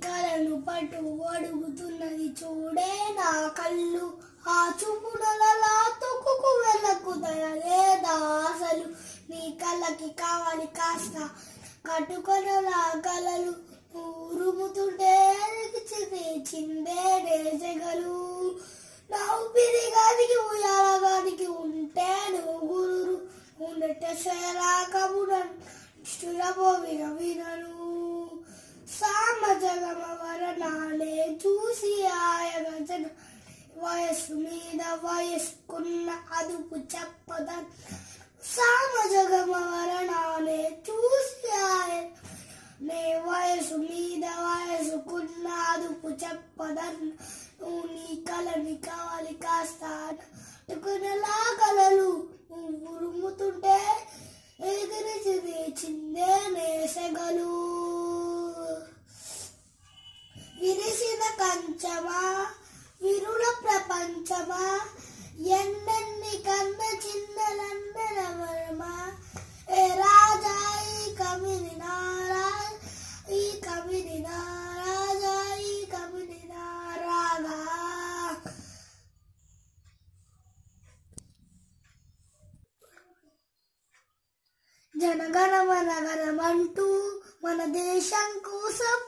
కలను పట్టు అడుగుతున్నది చూడే నా కళ్ళు ఆ చూపునలా తొక్కుకు వెళ్ళకు దయలేదా అసలు నీ కళ్ళకి కావాలి కాస్త కట్టుకొనలా కలలు ఉరుముతుంటే చిందే నేసెగలు నా ఊపిరి గానికి ఉయ్యాల గానికి ఉంటే నువ్వు గురు ఉండటే సేరాకముడను స్థిరపోవిన వినను సామజగమ వరణాలే చూసి ఆయన జన వయస్సు మీద వయస్కున్న అదుపు చెప్పదన్ సామజగమ వరణాలే చూసి ఆయన నే వయసు మీద వయసుకున్న అదుపు చెప్పదన్ నువ్వు నీ కలని కావాలి కాస్త టుకునలా కలలు నువ్వు ఉరుముతుంటే ఎదిరిచి చిందే నేసగలు విరిసిన కంచమా విరుల ప్రపంచమా ఎన్నెన్ని కన్న చిన్నలన్నరమా ఏ రాజా ఈ కమిని నారా ఈ కమిని నారాజా ఈ కమిని నారాగా జనగణమనగణమంటూ మన దేశం కోసం